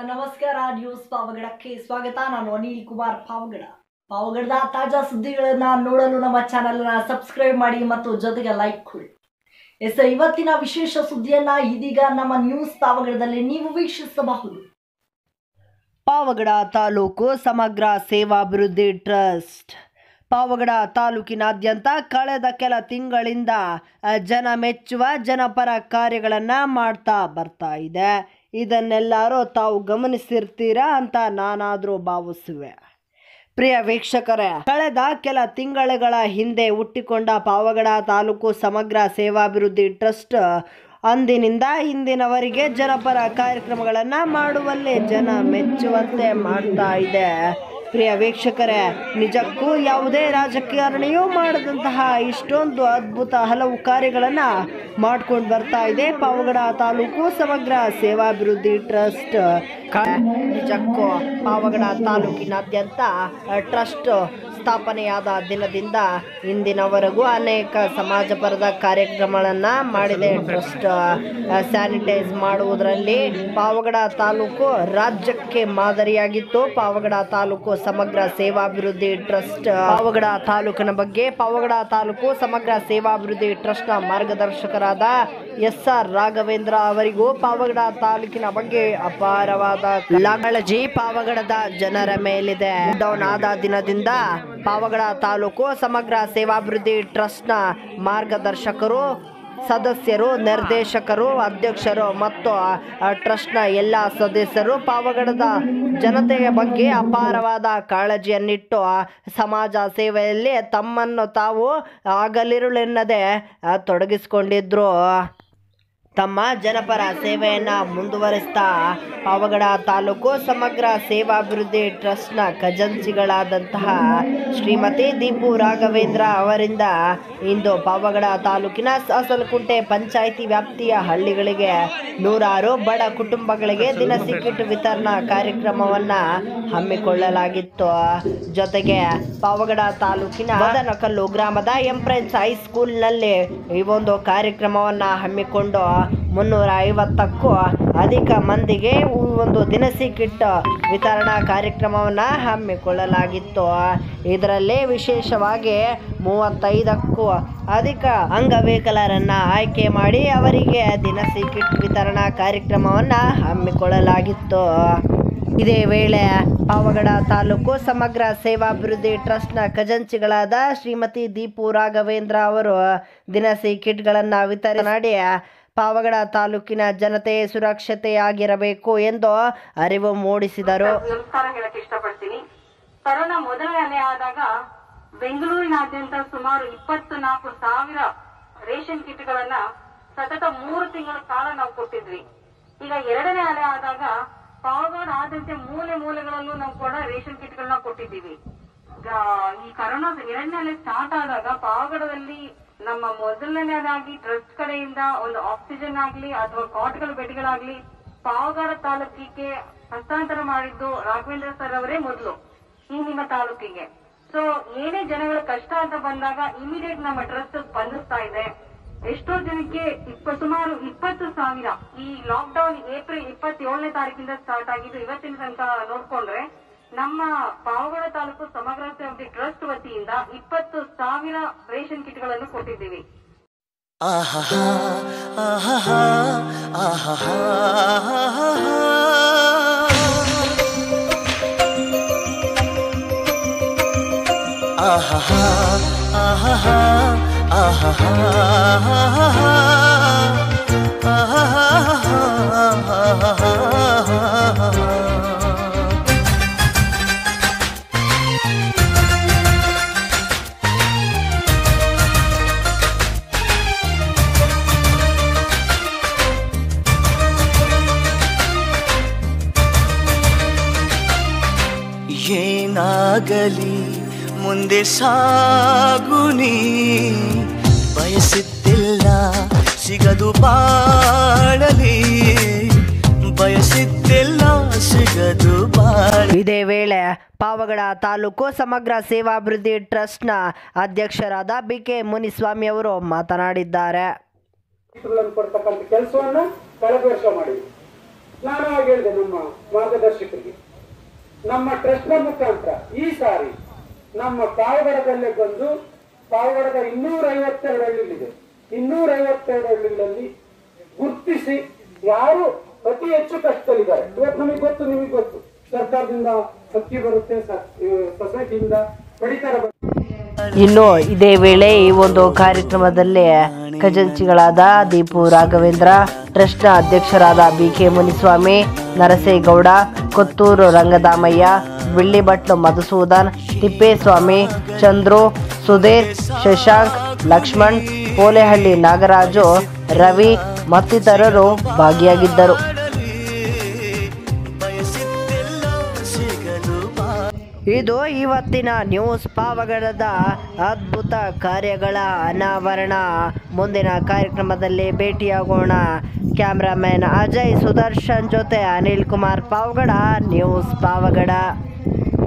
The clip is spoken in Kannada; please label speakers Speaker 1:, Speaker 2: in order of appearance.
Speaker 1: ನಮಸ್ಕಾರ ನ್ಯೂಸ್ ಪಾವಗಡಕ್ಕೆ ಸ್ವಾಗತ ನಾನು ಅನಿಲ್ ಕುಮಾರ್ ಪಾವಗಡ ಪಾವಗಡದ ತಾಜಾ ಸುದ್ದಿಗಳನ್ನ ನೋಡಲು ನಮ್ಮ ಚಾನೆಲ್ನ ಸಬ್ಸ್ಕ್ರೈಬ್ ಮಾಡಿ ಮತ್ತು ಜೊತೆಗೆ ಲೈಕ್ ಕೊಡಿ ಎಸ್ ಇವತ್ತಿನ ವಿಶೇಷ ಸುದ್ದಿಯನ್ನ ಇದೀಗ ನಮ್ಮ ನ್ಯೂಸ್ ಪಾವಗಡದಲ್ಲಿ ನೀವು ವೀಕ್ಷಿಸಬಹುದು ಪಾವಗಡ ತಾಲೂಕು ಸಮಗ್ರ ಸೇವಾಭಿವೃದ್ಧಿ ಟ್ರಸ್ಟ್ ಪಾವಗಡ ತಾಲೂಕಿನಾದ್ಯಂತ ಕಳೆದ ಕೆಲ ತಿಂಗಳಿಂದ ಅ, ಜನ ಮೆಚ್ಚುವ ಜನಪರ ಕಾರ್ಯಗಳನ್ನು ಮಾಡ್ತಾ ಬರ್ತಾ ಇದೆ ಇದನ್ನೆಲ್ಲರೂ ತಾವು ಗಮನಿಸಿರ್ತೀರಾ ಅಂತ ನಾನಾದರೂ ಭಾವಿಸುವೆ ಪ್ರಿಯ ವೀಕ್ಷಕರೇ ಕಳೆದ ಕೆಲ ತಿಂಗಳುಗಳ ಹಿಂದೆ ಹುಟ್ಟಿಕೊಂಡ ಪಾವಗಡ ತಾಲೂಕು ಸಮಗ್ರ ಸೇವಾಭಿವೃದ್ಧಿ ಟ್ರಸ್ಟ್ ಅಂದಿನಿಂದ ಇಂದಿನವರೆಗೆ ಜನಪರ ಕಾರ್ಯಕ್ರಮಗಳನ್ನು ಮಾಡುವಲ್ಲಿ ಜನ ಮೆಚ್ಚುವಂತೆ ಮಾಡ್ತಾ ಇದೆ ಪ್ರಿಯ ವೀಕ್ಷಕರೇ ನಿಜಕ್ಕೂ ಯಾವುದೇ ರಾಜಕಾರಣಿಯೂ ಮಾಡದಂತಹ ಇಷ್ಟೊಂದು ಅದ್ಭುತ ಹಲವು ಕಾರ್ಯಗಳನ್ನು ಮಾಡ್ಕೊಂಡು ಬರ್ತಾ ಇದೆ ಪಾವಗಡ ತಾಲೂಕು ಸಮಗ್ರ ಸೇವಾಭಿವೃದ್ಧಿ ಟ್ರಸ್ಟ್ ಕ- ನಿಜಕ್ಕೂ ಪಾವಗಡ ತಾಲೂಕಿನಾದ್ಯಂತ ಟ್ರಸ್ಟ್ ಸ್ಥಾಪನೆಯಾದ ದಿನದಿಂದ ಇಂದಿನವರೆಗೂ ಅನೇಕ ಸಮಾಜಪರದ ಕಾರ್ಯಕ್ರಮಗಳನ್ನು ಮಾಡಿದೆ ಟ್ರಸ್ಟ್ ಸ್ಯಾನಿಟೈಸ್ ಮಾಡುವುದರಲ್ಲಿ ಪಾವಗಡ ತಾಲೂಕು ರಾಜ್ಯಕ್ಕೆ ಮಾದರಿಯಾಗಿತ್ತು ಪಾವಗಡ ತಾಲೂಕು ಸಮಗ್ರ ಸೇವಾಭಿವೃದ್ಧಿ ಟ್ರಸ್ಟ್ ಪಾವಗಡ ತಾಲೂಕಿನ ಬಗ್ಗೆ ಪಾವಗಡ ತಾಲೂಕು ಸಮಗ್ರ ಸೇವಾಭಿವೃದ್ಧಿ ಟ್ರಸ್ಟ್ನ ಮಾರ್ಗದರ್ಶಕರಾದ ಎಸ್ ಆರ್ ರಾಘವೇಂದ್ರ ಅವರಿಗೂ ಪಾವಗಡ ತಾಲೂಕಿನ ಬಗ್ಗೆ ಅಪಾರವಾದ ಕಾಳಜಿ ಪಾವಗಡದ ಜನರ ಮೇಲಿದೆ ಡೌನ್ ಆದ ದಿನದಿಂದ ಪಾವಗಡ ತಾಲೂಕು ಸಮಗ್ರ ಸೇವಾಭಿವೃದ್ಧಿ ಟ್ರಸ್ಟ್ನ ಮಾರ್ಗದರ್ಶಕರು ಸದಸ್ಯರು ನಿರ್ದೇಶಕರು ಅಧ್ಯಕ್ಷರು ಮತ್ತು ಆ ಟ್ರಸ್ಟ್ನ ಎಲ್ಲ ಸದಸ್ಯರು ಪಾವಗಡದ ಜನತೆಯ ಬಗ್ಗೆ ಅಪಾರವಾದ ಕಾಳಜಿಯನ್ನಿಟ್ಟು ಆ ಸಮಾಜ ಸೇವೆಯಲ್ಲಿ ತಮ್ಮನ್ನು ತಾವು ಆಗಲಿರುಳೆನ್ನದೆ ಆ, ತೊಡಗಿಸಿಕೊಂಡಿದ್ರು ತಮ್ಮ ಜನಪರ ಸೇವೆಯನ್ನು ಮುಂದುವರಿಸ್ತಾ ಪಾವಗಡ ತಾಲೂಕು ಸಮಗ್ರ ಸೇವಾಭಿವೃದ್ಧಿ ಟ್ರಸ್ಟ್ನ ಖಜಾಂಚಿಗಳಾದಂತಹ ಶ್ರೀಮತಿ ದೀಪು ರಾಘವೇಂದ್ರ ಅವರಿಂದ ಇಂದು ಪಾವಗಡ ತಾಲೂಕಿನ ಸಾಸಲಕುಂಟೆ ಪಂಚಾಯಿತಿ ವ್ಯಾಪ್ತಿಯ ಹಳ್ಳಿಗಳಿಗೆ ನೂರಾರು ಬಡ ಕುಟುಂಬಗಳಿಗೆ ದಿನಸಿ ಕಿಟ್ ವಿತರಣಾ ಕಾರ್ಯಕ್ರಮವನ್ನು ಹಮ್ಮಿಕೊಳ್ಳಲಾಗಿತ್ತು ಜೊತೆಗೆ ಪಾವಗಡ ತಾಲೂಕಿನ ಮದನಕಲ್ಲು ಗ್ರಾಮದ ಎಂಪ್ರೆನ್ಸ್ ಹೈಸ್ಕೂಲ್ನಲ್ಲಿ ಈ ಒಂದು ಕಾರ್ಯಕ್ರಮವನ್ನು ಹಮ್ಮಿಕೊಂಡು ಮುನ್ನೂರ ಐವತ್ತಕ್ಕೂ ಅಧಿಕ ಮಂದಿಗೆ ಈ ಒಂದು ದಿನಸಿ ಕಿಟ್ ವಿತರಣಾ ಕಾರ್ಯಕ್ರಮವನ್ನು ಹಮ್ಮಿಕೊಳ್ಳಲಾಗಿತ್ತು ಇದರಲ್ಲಿ ವಿಶೇಷವಾಗಿ ಮೂವತ್ತೈದಕ್ಕೂ ಅಧಿಕ ಅಂಗವಿಕಲರನ್ನ ಆಯ್ಕೆ ಮಾಡಿ ಅವರಿಗೆ ದಿನಸಿ ಕಿಟ್ ವಿತರಣಾ ಕಾರ್ಯಕ್ರಮವನ್ನು ಹಮ್ಮಿಕೊಳ್ಳಲಾಗಿತ್ತು ಇದೇ ವೇಳೆ ಪಾವಗಡ ತಾಲೂಕು ಸಮಗ್ರ ಸೇವಾಭಿವೃದ್ಧಿ ಟ್ರಸ್ಟ್ನ ಖಜಾಂಚಿಗಳಾದ ಶ್ರೀಮತಿ ದೀಪು ರಾಘವೇಂದ್ರ ಅವರು ದಿನಸಿ ಕಿಟ್ಗಳನ್ನು ವಿತರಣೆ ಮಾಡಿ ಪಾವಗಡ ತಾಲೂಕಿನ ಜನತೆ ಸುರಕ್ಷತೆಯಾಗಿರಬೇಕು ಎಂದು ಅರಿವು ಮೂಡಿಸಿದರು
Speaker 2: ನಮಸ್ಕಾರ ಹೇಳಕ್ ಇಷ್ಟಪಡ್ತೀನಿ ಕೊರೋನಾ ಮೊದಲನೇ ಅಲೆ ಆದಾಗ ಬೆಂಗಳೂರಿನಾದ್ಯಂತ ಸುಮಾರು ಇಪ್ಪತ್ತು ನಾಲ್ಕು ಸಾವಿರ ರೇಷನ್ ಕಿಟ್ಗಳನ್ನ ಸತತ ಮೂರು ತಿಂಗಳ ಕಾಲ ನಾವು ಕೊಟ್ಟಿದ್ವಿ ಈಗ ಎರಡನೇ ಅಲೆ ಆದಾಗ ಪಾವಗಡ ಆದಂತೆ ಮೂಲೆ ಮೂಲೆಗಳಲ್ಲೂ ನಾವು ಕೂಡ ರೇಷನ್ ಕಿಟ್ಗಳನ್ನ ಕೊಟ್ಟಿದ್ದೀವಿ ಈಗ ಈ ಕರೋನಾ ಎರಡನೇ ಅಲೆ ಸ್ಟಾರ್ಟ್ ಆದಾಗ ಪಾವಗಡದಲ್ಲಿ ನಮ್ಮ ಮೊದಲನೇದಾಗಿ ಟ್ರಸ್ಟ್ ಕಡೆಯಿಂದ ಒಂದು ಆಕ್ಸಿಜನ್ ಆಗ್ಲಿ ಅಥವಾ ಕಾಟ್ಗಳ ಬೆಡ್ಗಳಾಗ್ಲಿ ಪಾವಗಡ ತಾಲೂಕಿಗೆ ಹಸ್ತಾಂತರ ಮಾಡಿದ್ದು ರಾಘವೇಂದ್ರ ಸರ್ ಅವರೇ ಮೊದಲು ಈ ನಿಮ್ಮ ತಾಲೂಕಿಗೆ ಸೊ ಏನೇ ಜನಗಳ ಕಷ್ಟ ಅಂತ ಬಂದಾಗ ಇಮಿಡಿಯೇಟ್ ನಮ್ಮ ಟ್ರಸ್ಟ್ ಸ್ಪಂದಿಸ್ತಾ ಇದೆ ಎಷ್ಟೋ ಜನಕ್ಕೆ ಇಪ್ಪ ಸುಮಾರು ಇಪ್ಪತ್ತು ಸಾವಿರ ಈ ಲಾಕ್ ಡೌನ್ ಏಪ್ರಿಲ್ ಇಪ್ಪತ್ತೇಳನೇ ತಾರೀಕಿಂದ ಸ್ಟಾರ್ಟ್ ಆಗಿದ್ದು ಇವತ್ತಿನ ತನಕ ನೋಡ್ಕೊಂಡ್ರೆ ನಮ್ಮ ಪಾವಗಡ ತಾಲೂಕು ಸಮಗ್ರ ಸೇವತಿ ಟ್ರಸ್ಟ್ ವತಿಯಿಂದ ಇಪ್ಪತ್ತು ಸಾವಿರ ರೇಷನ್ ಕಿಟ್ಗಳನ್ನು ಕೊಟ್ಟಿದ್ದೀವಿ
Speaker 3: ಆಹಾ ಆಹಾ ಆಹಾ ಆಹಾ ಆಹಾ ಆಹಾ ಏನಾಗಲಿ ಮುಂದೆ ಸಾಗುನಿ ಬಯಸಿದ್ದಿಲ್ಲ ಸಿಗದು ಬಾಳಲಿ ಬಯಸಿದ್ದಿಲ್ಲ ಸಿಗದು ಬಾಳ
Speaker 1: ಇದೇ ವೇಳೆ ಪಾವಗಡ ತಾಲೂಕು ಸಮಗ್ರ ಸೇವಾಭಿವೃದ್ಧಿ ಟ್ರಸ್ಟ್ನ ಅಧ್ಯಕ್ಷರಾದ ಬಿ ಕೆ ಮುನಿಸ್ವಾಮಿ ಅವರು ಮಾತನಾಡಿದ್ದಾರೆ
Speaker 4: ಗಳನ್ನು ಕೊಡ್ತಕ್ಕಂಥ ಕೆಲಸವನ್ನ ಕಳೆದ ವರ್ಷ ಮಾಡಿದ್ವಿ ನಾನು ಅವಾಗ ಹೇಳಿದೆ ನಮ್ಮ ಮಾರ್ಗದರ್ಶಕರಿಗೆ ನಮ್ಮ ಟ್ರಸ್ಟ್ನ ಮುಖಾಂತರ ಈ ಸಾರಿ ನಮ್ಮ ಪಾವಗಡದಲ್ಲೇ ಬಂದು ಪಾವಗಡದ ಇನ್ನೂರ ಐವತ್ತೆರಡು ಹಳ್ಳಿಗಳಿದೆ ಇನ್ನೂರ ಐವತ್ತೆರಡು ಹಳ್ಳಿಗಳಲ್ಲಿ ಗುರುತಿಸಿ ಯಾರು ಅತಿ ಹೆಚ್ಚು ಕಷ್ಟದಲ್ಲಿದ್ದಾರೆ ಇವತ್ತು ನಮಗೆ ಗೊತ್ತು ನಿಮಗೆ ಗೊತ್ತು ಸರ್ಕಾರದಿಂದ ಅಕ್ಕಿ ಬರುತ್ತೆ ಸೊಸೈಟಿಯಿಂದ ಪಡಿತರ ಬರುತ್ತೆ
Speaker 1: ಇನ್ನು ಇದೇ ವೇಳೆ ಈ ಒಂದು ಕಾರ್ಯಕ್ರಮದಲ್ಲಿ ಖಜಾಂಚಿಗಳಾದ ದೀಪು ರಾಘವೇಂದ್ರ ಟ್ರಸ್ಟ್ನ ಅಧ್ಯಕ್ಷರಾದ ಬಿ ಕೆ ಮುನಿಸ್ವಾಮಿ ನರಸೇಗೌಡ ಕೊತ್ತೂರು ರಂಗದಾಮಯ್ಯ ಬಿಳ್ಳಿಬಟ್ಲು ಮಧುಸೂದನ್ ತಿಪ್ಪೇಸ್ವಾಮಿ ಚಂದ್ರು ಸುಧೀರ್ ಶಶಾಂಕ್ ಲಕ್ಷ್ಮಣ್ ಪೋಲೆಹಳ್ಳಿ ನಾಗರಾಜು ರವಿ ಮತ್ತಿತರರು ಭಾಗಿಯಾಗಿದ್ದರು
Speaker 3: ಬಯಸಿದ್ದೆಲ್ಲೋ ಸಿಗದು ಬಾ
Speaker 1: ಇದು ಇವತ್ತಿನ ನ್ಯೂಸ್ ಪಾವಗಡದ ಅದ್ಭುತ ಕಾರ್ಯಗಳ ಅನಾವರಣ ಮುಂದಿನ ಕಾರ್ಯಕ್ರಮದಲ್ಲಿ ಭೇಟಿಯಾಗೋಣ ಕ್ಯಾಮ್ರಾಮನ್ ಅಜಯ್ ಸುದರ್ಶನ್ ಜೊತೆ ಅನಿಲ್ ಕುಮಾರ್ ಪಾವಗಡ ನ್ಯೂಸ್ ಪಾವಗಡ